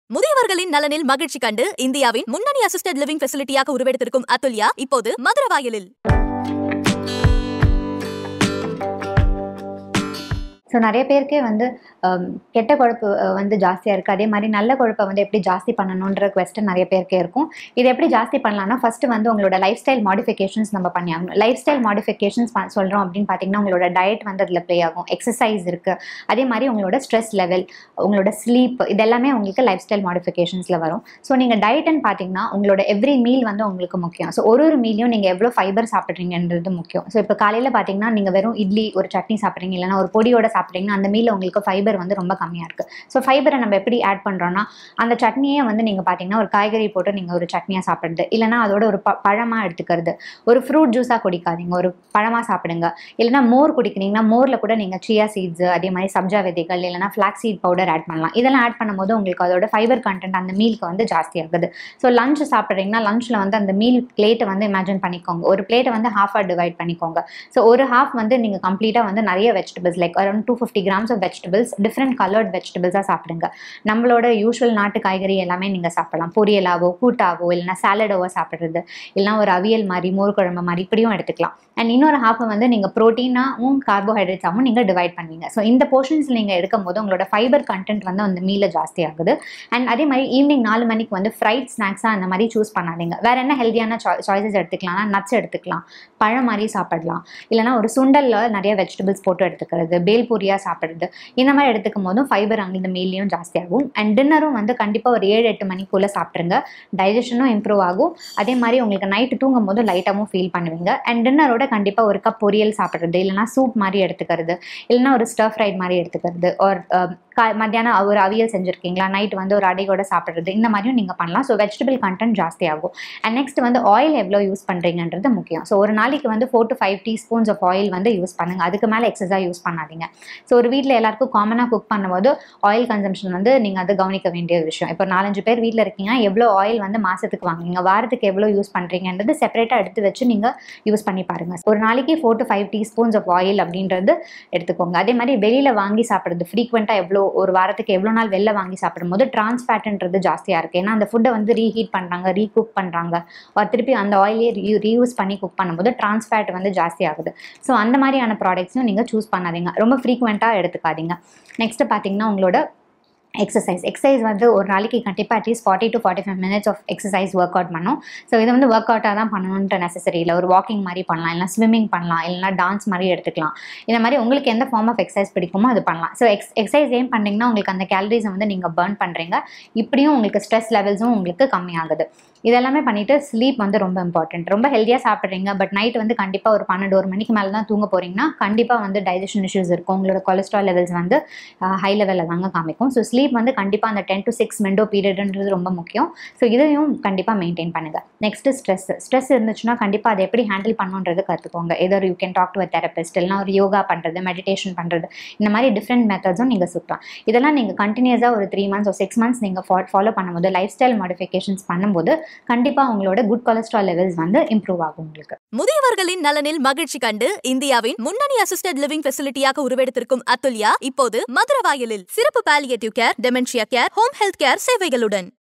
முதியவர்களின் நலனில் மகிழ்ச்சி கண்டு இந்தியாவின் முன்னணி அசிஸ்டட் லிவிங் ஃபெசிலிட்டியாக உருவெடுத்திருக்கும் அதுல்யா இப்போது மதுரவாயலில் ஸோ நிறைய பேருக்கே வந்து ஹம், கெட்ட கொழுப்பு அஹ், வந்து ஜாஸ்தியாக இருக்குது அதே மாதிரி நல்ல கொழுப்பை வந்து எப்படி ஜாஸ்தி பண்ணணுன்ற கொஸ்டின் நிறைய பேருக்கே இருக்கும் இது எப்படி ஜாஸ்தி பண்ணலாம்னா ஃபஸ்ட்டு வந்து உங்களோட லைஃப் ஸ்டைல் மாடிஃபிகேஷன்ஸ் நம்ம பண்ணியாகணும் லைஃப் ஸ்டைல் மாடிஃபிகேஷன்ஸ் சொல்கிறோம் அப்படின்னு பார்த்தீங்கன்னா உங்களோட டயட் வந்து அதில் ப்ளே ஆகும் எக்ஸசைஸ் இருக்குது அதே மாதிரி உங்களோட ஸ்ட்ரெஸ் லெவல் உங்களோட ஸ்லீப் இதெல்லாமே உங்களுக்கு லைஃப் ஸ்டைல் மாடிஃபிகேஷன்ஸில் வரும் ஸோ நீங்கள் டயட்னு பார்த்தீங்கன்னா உங்களோட எவ்ரி மீல் வந்து உங்களுக்கு முக்கியம் ஸோ ஒரு ஒரு மீலையும் நீங்கள் எவ்வளோ ஃபைபர் சாப்பிட்றீங்கன்றது முக்கியம் ஸோ இப்போ காலையில் பார்த்தீங்கன்னா நீங்கள் வெறும் இட்லி ஒரு சட்னி சாப்பிட்றீங்க இல்லைன்னா ஒரு பொடியோட சாப்பிட்றீங்கன்னா அந்த மீலில் உங்களுக்கு ஃபைபர் வந்து ரொம்ப கம்மியாக இருக்குது ஸோ ஃபைபரை நம்ம எப்படி ஆட் பண்ணுறோன்னா அந்த சட்னியே வந்து நீங்கள் பார்த்தீங்கன்னா ஒரு காய்கறி போட்டு நீங்கள் ஒரு சட்னியாக சாப்பிட்றது இல்லைன்னா அதோட ஒரு ப பழமாக எடுத்துக்கிறது ஒரு ஃப்ரூட் ஜூஸாக குடிக்காதீங்க ஒரு பழமாக சாப்பிடுங்க இல்லைன்னா மோர் குடிக்கிறீங்கன்னா மோரில் கூட நீங்கள் சியா சீட்ஸ் அதே மாதிரி சப்ஜா விதைகள் இல்லைன்னா ஃப்ளாக் சீட் பவுடர் ஆட் பண்ணலாம் இதெல்லாம் ஆட் பண்ணும்போது உங்களுக்கு அதோட ஃபைபர் கண்டென்ட் அந்த மீலுக்கு வந்து ஜாஸ்தி ஆகுது ஸோ லஞ்ச் சாப்பிட்றீங்கன்னா லஞ்சில் வந்து அந்த மீல் பிளேட்டை வந்து இமேஜின் பண்ணிக்கோங்க ஒரு பிளேட்டை வந்து ஹாஃபாக டிவைட் பண்ணிக்கோங்க ஸோ ஒரு ஹாஃப் வந்து நீங்கள் கம்ப்ளீட்டாக வந்து நிறைய vegetables like around two fifty grams of vegetables different coloured வெஜிடபிள்ஸாக சாப்பிடுங்க நம்மளோட யூஷுவல் நாட்டு காய்கறி எல்லாமே நீங்கள் சாப்பிடலாம் பொரியலாவோ கூட்டாவோ இல்லைன்னா சாலடோவோ சாப்பிட்றது இல்லைனா ஒரு அவியல் மாதிரி மோர் குழம்பு மாதிரி இப்படியும் எடுத்துக்கலாம் அண்ட் இன்னொரு ஹாஃபை வந்து நீங்கள் ப்ரோட்டீனாகவும் கார்போஹைட்ரேட்ஸாகவும் நீங்கள் டிவைட் பண்ணுவீங்க ஸோ இந்த போர்ஷன்ஸ் நீங்கள் எடுக்கும் போது உங்களோட ஃபைபர் கண்டென்ட் வந்து அந்த மீல ஜாஸ்தி ஆகுது அண்ட் அதே மாதிரி ஈவினிங் நாலு மணிக்கு வந்து ஃப்ரைட் ஸ்நாக்ஸாக அந்த மாதிரி சூஸ் பண்ணாதீங்க வேற என்ன ஹெல்த்தியான சாய்ஸஸ் எடுத்துக்கலாம்னா நட்ஸ் எடுத்துக்கலாம் பழம் மாதிரி சாப்பிடலாம் இல்லைனா ஒரு சுண்டலில் நிறைய வெஜிடபிள்ஸ் போட்டு எடுத்துக்கிறது பேல்பூரியாக சாப்பிட்றது இந்த மாதிரி எடுத்துக்கும் போதும் ஃபைபர் அங்கே இந்த மீல்லையும் ஜாஸ்தி ஆகும் அண்ட் டின்னரும் வந்து கண்டிப்பாக ஒரு ஏழு எட்டு மணிக்குள்ளே சாப்பிட்ருங்க டைஜஷனும் இம்ப்ரூவ் ஆகும் அதே மாதிரி உங்களுக்கு நைட்டு தூங்கும் போது லைட்டாகவும் ஃபீல் பண்ணுவீங்க அண்ட் டின்னரோட கண்டிப்பாக ஒரு கப் பொரியல் சாப்பிட்றது இல்லைனா சூப் மாதிரி எடுத்துக்கிறது இல்லைனா ஒரு ஸ்டர் ஃப்ரைட் மாதிரி எடுத்துக்கிறது ஒரு கா மத்தியானம் ஒரு அவியல் செஞ்சுருக்கீங்களா நைட் வந்து ஒரு அடையோட சாப்பிட்றது இந்த மாதிரியும் நீங்கள் பண்ணலாம் ஸோ வெஜிடபிள் கண்டென்ட் ஜாஸ்தி ஆகும் அண்ட் நெக்ஸ்ட் வந்து ஆயில் எவ்வளோ யூஸ் பண்ணுறீங்கன்றது முக்கியம் ஸோ ஒரு நாளைக்கு வந்து four to five teaspoons of oil வந்து யூஸ் பண்ணுங்கள் அதுக்கு மேலே எக்ஸஸாக யூஸ் பண்ணாதீங்க ஸோ ஒரு வீட்டில் எல்லாருக்கும் காமனாக குக் பண்ணும்போது ஆயில் கன்சம்ஷன் வந்து நீங்கள் அது கவனிக்க வேண்டிய விஷயம் இப்போ நாலஞ்சு பேர் வீட்டில் இருக்கீங்கன்னா எவ்வளோ ஆயில் வந்து மாதத்துக்கு வாங்குவீங்க வாரத்துக்கு எவ்வளோ யூஸ் பண்ணுறீங்கன்றது செப்பரேட்டாக எடுத்து வச்சு நீங்கள் யூஸ் பண்ணி பாருங்கள் ஒரு நாளைக்கு four to five teaspoons of oil அப்படின்றது எடுத்துக்கோங்க அதே மாதிரி வெளியில் வாங்கி சாப்பிட்றது ஃப்ரீக்வெண்ட்டாக எவ்வளோ ஒரு வாரத்துக்கு எவ்வளோ நாள் வெளில வாங்கி சாப்பிடும்போது ட்ரான்ஸ் ஃபேட்டுன்றது ஜாஸ்தியாக இருக்குது ஏன்னா அந்த ஃபுட்டை வந்து ரீஹீட் பண்ணுறாங்க ரீகுக் பண்ணுறாங்க திருப்பி அந்த ஆயிலே ரீ ரீயூஸ் பண்ணி குக் பண்ணும்போது ட்ரான்ஸ் ஃபேட் வந்து ஜாஸ்தி ஆகுது ஸோ அந்த மாதிரியான ப்ராடக்ட்ஸும் நீங்கள் சூஸ் பண்ணாதீங்க ரொம்ப ஃப்ரீக்வெண்ட்டாக எடுத்துக்காதீங்க நெக்ஸ்ட்டு பார்த்தீங்கன்னா உங்களோட எக்ஸசைஸ் எக்ஸசைஸ் வந்து ஒரு நாளைக்கு கண்டிப்பாக at least forty to forty five minutes of exercise work out பண்ணும் ஸோ இது வந்து ஒர்க் அவுட்டாக தான் பண்ணணுன்ற நெசசரி இல்லை ஒரு வாக்கிங் மாதிரி பண்ணலாம் இல்லை ஸ்விம்மிங் பண்ணலாம் இல்லைனா டான்ஸ் மாதிரி எடுத்துக்கலாம் இந்த மாதிரி உங்களுக்கு எந்த ஃபார்ம் ஆஃப் எக்ஸசைஸ் பிடிக்குமோ அது பண்ணலாம் ஸோ எக்ஸ் எக்ஸசைஸ் ஏன் பண்ணிங்கன்னா உங்களுக்கு அந்த கேலரிஸை வந்து நீங்கள் பர்ன் பண்ணுறீங்க இப்படியும் உங்களுக்கு ஸ்ட்ரெஸ் லெவல்ஸும் உங்களுக்கு கம்மியாகுது இதெல்லாமே பண்ணிவிட்டு ஸ்லீப் வந்து ரொம்ப இம்பார்ட்டன்ட் ரொம்ப ஹெல்த்தியாக சாப்பிட்றீங்க பட் நைட் வந்து கண்டிப்பாக ஒரு பன்னெண்டு ஒரு மணிக்கு மேலே தான் தூங்க போகிறீங்கன்னா கண்டிப்பாக வந்து டைஜஷன் இஷ்யூஸ் இருக்கும் உங்களோட கொலஸ்ட்ரால் லெவல்ஸ் வந்து ஹை லெவலில் தாங்க காமிக்கும் ஸோ ஸ்லீப் வந்து கண்டிப்பாக அந்த டென் டு சிக்ஸ் மெண்டோ பீரியட்ன்றது ரொம்ப முக்கியம் ஸோ இதையும் கண்டிப்பாக மெயின்டைன் பண்ணுங்கள் நெக்ஸ்ட்டு ஸ்ட்ரெஸ் ஸ்ட்ரெஸ் இருந்துச்சுன்னா கண்டிப்பாக அதை எப்படி ஹேண்டில் பண்ணணுன்றது கற்றுக்கோங்க எதோ you can talk to a therapist இல்லைனா ஒரு யோகா பண்ணுறது மெடிடேஷன் பண்ணுறது இந்த மாதிரி டிஃப்ரெண்ட் மெத்தட்ஸும் நீங்கள் சுற்றலாம் இதெல்லாம் நீங்கள் கண்டினியூஸாக ஒரு த்ரீ மந்த்ஸ் ஒரு சிக்ஸ் மந்த்ஸ் நீங்கள் ஃபா ஃபாலோ பண்ணும்போது லைஃப் ஸ்டைல் மாடிஃபிகேஷன்ஸ் பண்ணும்போது கண்டிப்பாக உங்களோட குட் கொலஸ்ட்ரால் லெவல்ஸ் வந்து இம்ப்ரூவ் ஆகும் உங்களுக்கு முதியவர்களின் நலனில் மகிழ்ச்சி கண்டு இந்தியாவின் முன்னணி அசிஸ்டட் லிவிங் ஃபெசிலிட்டியாக உருவெடுத்திருக்கும் அதுல்யா இப்போது மதுரவாயலில் சிறப்பு palliative care dementia care home health care சேவைகளுடன்